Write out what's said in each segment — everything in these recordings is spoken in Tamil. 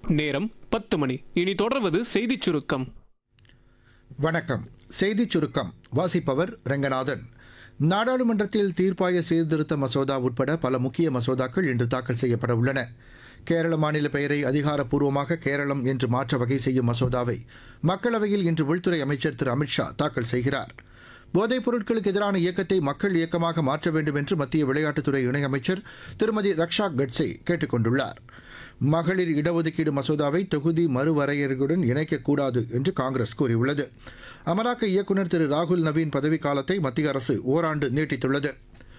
நேரம் பத்து மணி இனி தொடர்வது செய்திச் சுருக்கம் வணக்கம் செய்திச் சுருக்கம் வாசிப்பவர் ரெங்கநாதன் நாடாளுமன்றத்தில் தீர்ப்பாய சீர்திருத்த மசோதா உட்பட பல முக்கிய மசோதாக்கள் இன்று தாக்கல் செய்யப்பட உள்ளன கேரள மாநில பெயரை அதிகாரப்பூர்வமாக கேரளம் என்று மாற்ற வகை செய்யும் மசோதாவை மக்களவையில் இன்று உள்துறை அமைச்சர் திரு அமித்ஷா தாக்கல் செய்கிறார் போதைப் பொருட்களுக்கு எதிரான இயக்கத்தை மக்கள் இயக்கமாக மாற்ற வேண்டும் என்று மத்திய விளையாட்டுத்துறை இணையமைச்சர் திருமதி ரக்ஷா கட்சே கேட்டுக் கொண்டுள்ளார் மகளிர் இடஒதுக்கீடு மசோதாவை தொகுதி மறுவரையறையுடன் இணைக்கக்கூடாது என்று காங்கிரஸ் கூறியுள்ளது அமலாக்க இயக்குநர் திரு ராகுல் நவீன் பதவிக்காலத்தை மத்திய அரசு ஓராண்டு நீட்டித்துள்ளது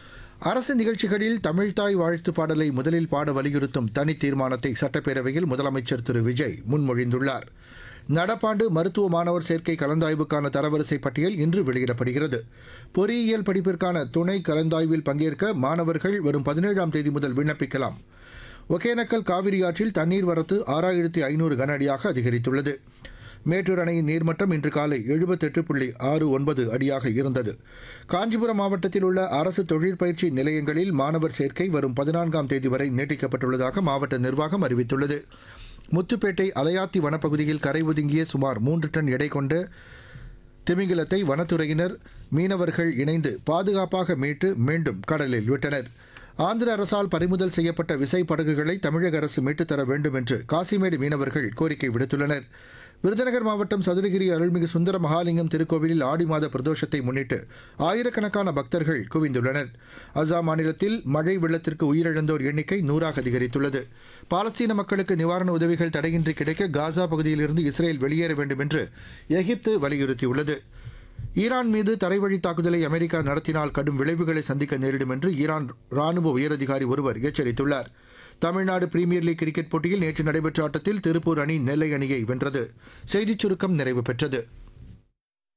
அரசு நிகழ்ச்சிகளில் தமிழ்தாய் வாழ்த்து பாடலை முதலில் பாட வலியுறுத்தும் தனி தீர்மானத்தை சட்டப்பேரவையில் முதலமைச்சர் திரு விஜய் முன்மொழிந்துள்ளார் நடப்பாண்டு மருத்துவ மாணவர் சேர்க்கை கலந்தாய்வுக்கான தரவரிசை பட்டியல் இன்று வெளியிடப்படுகிறது பொறியியல் படிப்பிற்கான துணை கலந்தாய்வில் பங்கேற்க மாணவர்கள் வரும் பதினேழாம் தேதி முதல் விண்ணப்பிக்கலாம் ஒகேனக்கல் காவிரி ஆற்றில் தண்ணீர் வரத்து ஆறாயிரத்தி ஐநூறு கன அடியாக அதிகரித்துள்ளது மேட்டூர் அணையின் நீர்மட்டம் இன்று காலை எழுபத்தெட்டு புள்ளி ஆறு ஒன்பது அடியாக இருந்தது காஞ்சிபுரம் மாவட்டத்தில் உள்ள அரசு தொழிற்பயிற்சி நிலையங்களில் மாணவர் சேர்க்கை வரும் பதினான்காம் தேதி வரை நீட்டிக்கப்பட்டுள்ளதாக மாவட்ட நிர்வாகம் அறிவித்துள்ளது முத்துப்பேட்டை அலையாத்தி வனப்பகுதியில் கரை ஒதுங்கிய சுமார் மூன்று டன் எடை கொண்ட திமிங்கிலத்தை வனத்துறையினர் மீனவர்கள் இணைந்து பாதுகாப்பாக மீட்டு மீண்டும் கடலில் விட்டனர் ஆந்திர அரசால் பறிமுதல் செய்யப்பட்ட விசை படகுகளை தமிழக அரசு மீட்டுத் தர வேண்டும் என்று காசிமேடு மீனவர்கள் கோரிக்கை விடுத்துள்ளனர் விருதுநகர் மாவட்டம் சதுரகிரி அருள்மிகு சுந்தர மகாலிங்கம் திருக்கோவிலில் ஆடி மாத பிரதோஷத்தை முன்னிட்டு ஆயிரக்கணக்கான பக்தர்கள் குவிந்துள்ளனர் அசாம் மாநிலத்தில் மழை வெள்ளத்திற்கு உயிரிழந்தோர் எண்ணிக்கை நூறாக அதிகரித்துள்ளது பாலஸ்தீன மக்களுக்கு நிவாரண உதவிகள் தடையின்றி கிடைக்க காசா பகுதியிலிருந்து இஸ்ரேல் வெளியேற வேண்டும் என்று எகிப்து வலியுறுத்தியுள்ளது ஈரான் மீது தரைவழி தாக்குதலை அமெரிக்கா நடத்தினால் கடும் விளைவுகளை சந்திக்க நேரிடும் என்று ஈரான் ராணுவ உயரதிகாரி ஒருவர் எச்சரித்துள்ளார் தமிழ்நாடு பிரீமியர் லீக் கிரிக்கெட் போட்டியில் நேற்று நடைபெற்ற ஆட்டத்தில் திருப்பூர் அணி நெல்லை அணியை வென்றது செய்திச் சுருக்கம் நிறைவு பெற்றது